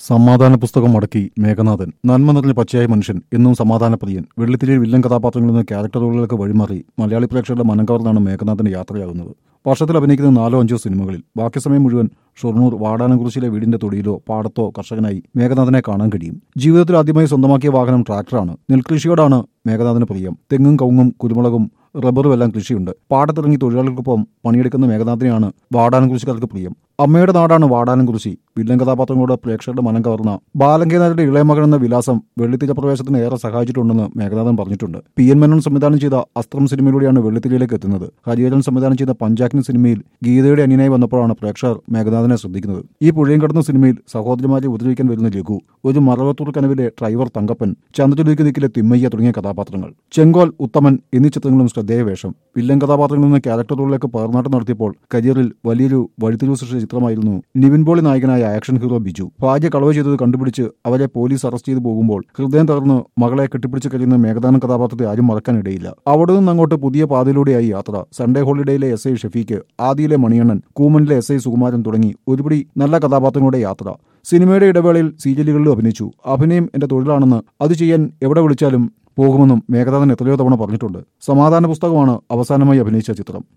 സമാധാന പുസ്തകം മടക്കി മേഘനാഥൻ നന്മ നിറഞ്ഞ പച്ചയായ മനുഷ്യൻ എന്നും സമാധാനപ്രിയൻ വെള്ളിത്തിരി വില്ലൻ കഥാപാത്രങ്ങളിൽ നിന്ന് ക്യാരക്ടറുകളിലേക്ക് വഴിമാറി മലയാളി പ്രേക്ഷകരുടെ മനം കവർന്നാണ് മേഘനാഥന്റെ യാത്രയാകുന്നത് വർഷത്തിൽ അഭിനയിക്കുന്ന നാലോ അഞ്ചോ സിനിമകളിൽ ബാക്കി സമയം മുഴുവൻ ഷൊർണൂർ വാടാനംകുറിശിലെ വീടിന്റെ തൊടിയിലോ പാടത്തോ കർഷകനായി മേഘനാഥനെ കാണാൻ കഴിയും ജീവിതത്തിൽ ആദ്യമായി സ്വന്തമാക്കിയ വാഹനം ട്രാക്ടറാണ് നെൽകൃഷിയോടാണ് മേഘനാഥന് പ്രിയം തെങ്ങും കവുങ്ങും കുരുമുളകും റബ്ബറും എല്ലാം കൃഷിയുണ്ട് പാടത്തിറങ്ങി തൊഴിലാളികൾക്കൊപ്പം പണിയെടുക്കുന്ന മേഘനാഥനെയാണ് വാടാനംകുറിശിക്കാർക്ക് പ്രിയം അമ്മയുടെ നാടാണ് വാടാനംകുറിശി വില്ലൻ കഥാപാത്രങ്ങളോട് പ്രേക്ഷകരുടെ മനം കവർന്ന ബാലങ്കേനാഥന്റെ ഇളയമകൻ എന്ന വിലാസം വെള്ളിത്തിര പ്രവേശത്തിന് ഏറെ സഹായിച്ചിട്ടുണ്ടെന്ന് മേഘനാഥൻ പറഞ്ഞിട്ടുണ്ട് പി എൻ മേനോൻ സംവിധാനം ചെയ്ത അസ്ത്രം സിനിമയിലൂടെയാണ് വെള്ളിത്തിരയിലേക്ക് എത്തുന്നത് ഹരിഹരൻ സംവിധാനം ചെയ്ത പഞ്ചാഗ്നി സിനിമയിൽ ഗീതയുടെ അനിയനായി വന്നപ്പോഴാണ് പ്രേക്ഷകർ മേഘനാഥനെ ശ്രദ്ധിക്കുന്നത് ഈ പുഴയും കടന്ന സിനിമയിൽ സഹോദരിമാരെ ഉപദ്രവിക്കാൻ വരുന്ന ലഘു ഒരു മറവത്തൂർ കനവിലെ ഡ്രൈവർ തങ്കപ്പൻ ചന്ദ്രചുലിക്ക് ദിക്കിലെ തിമ്മയ്യ തുടങ്ങിയ കഥാപാത്രങ്ങൾ ചെങ്കോൽ ഉത്തമൻ എന്നീ ചിത്രങ്ങളും ശ്രദ്ധേയ വേഷം വില്ലൻ കഥാപാത്രങ്ങളിൽ നിന്ന് ക്യാരക്ടറുകളിലേക്ക് പേർനാട്ടം നടത്തിയപ്പോൾ കരിയറിൽ വലിയൊരു വഴിത്തിരിവ് സൃഷ്ടിച്ച ചിത്രമായിരുന്നു നിവിൻ പോളി നായകനായ ആക്ഷൻ ഹീറോ ബിജു ഭാര്യ കളവ് ചെയ്തത് കണ്ടുപിടിച്ച് അവരെ പോലീസ് അറസ്റ്റ് ചെയ്തു പോകുമ്പോൾ ഹൃദയം തകർന്ന് മകളെ കെട്ടിപ്പിടിച്ച് കഴിയുന്ന മേഘദാനം കഥാപാത്രത്തെ ആരും മറക്കാനിടയില്ല അവിടെ നിന്ന് അങ്ങോട്ട് പുതിയ പാതയിലൂടെയായി യാത്ര സൺഡേ ഹോളിഡേയിലെ എസ് ഐ ഷഫീഖ് ആദിയിലെ മണിയണ്ണൻ കൂമനിലെ എസ് ഐ സുകുമാരൻ തുടങ്ങി ഒരുപിടി നല്ല കഥാപാത്രങ്ങളുടെ യാത്ര സിനിമയുടെ ഇടവേളയിൽ സീരിയലുകളിലും അഭിനയിച്ചു അഭിനയം എന്റെ തൊഴിലാണെന്ന് അത് ചെയ്യാൻ എവിടെ വിളിച്ചാലും പോകുമെന്നും മേഘനാഥൻ എത്രയോ തവണ പറഞ്ഞിട്ടുണ്ട് സമാധാന പുസ്തകമാണ് അവസാനമായി അഭിനയിച്ച ചിത്രം